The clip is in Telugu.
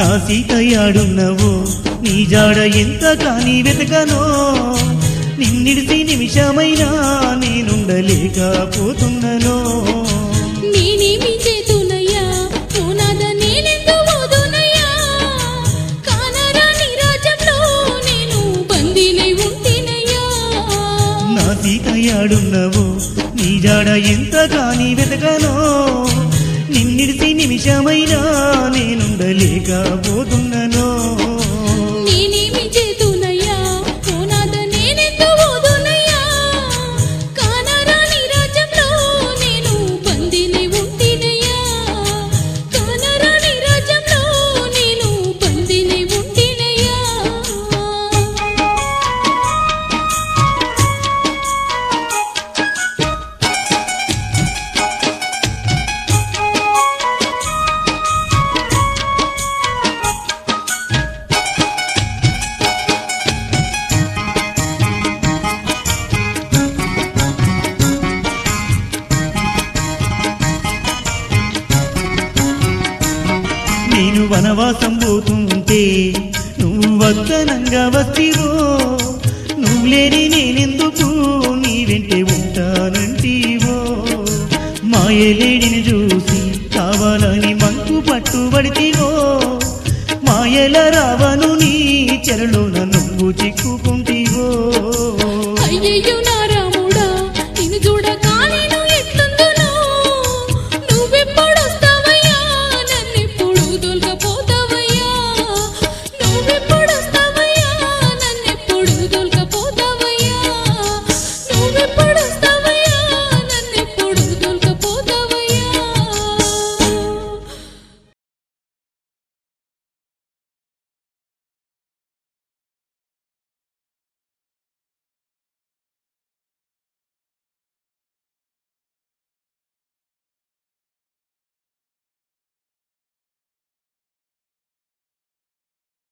నా సీతయ్యాడున్నవో నీ జాడ ఎంత కాని వెతకనో నిన్నిడిసి నిమిషమైనా నేనుండలేకపోతున్ననో నేనేమి చేతునయ్యా ఓనాద నేనెందు ఓదునయ్యా కానరాని రాజ్యంలో నేను బందీలై ఉంటినయ్యా నా సీతయ్యాడున్నవో నీ జాడ ఎంత కాని వెతకనో నిన్నిడిసి నిమిషమైనా నేనుండలేకపోతున్ననో నేనేమి చేతునయ్యా ఓనాద నేనెందు ఓదునయ్యా కానరాని రాజ్యంలో నేను బందీలై ఉంటినయ్యా కానరాని రాజ్యంలో నేను బందీలై ఉంటినయ్యా నేను వనవాసం పోతుంటే నువ్వు వద్దనంగా వస్తివో నువ్వు లేని నేనెందుకు నీ వెంటే ఉంటానంటీవో మాయలేడిని చూసి కావాలని మంకు పట్టుబడితివో మాయల రావను నీ చెరలోన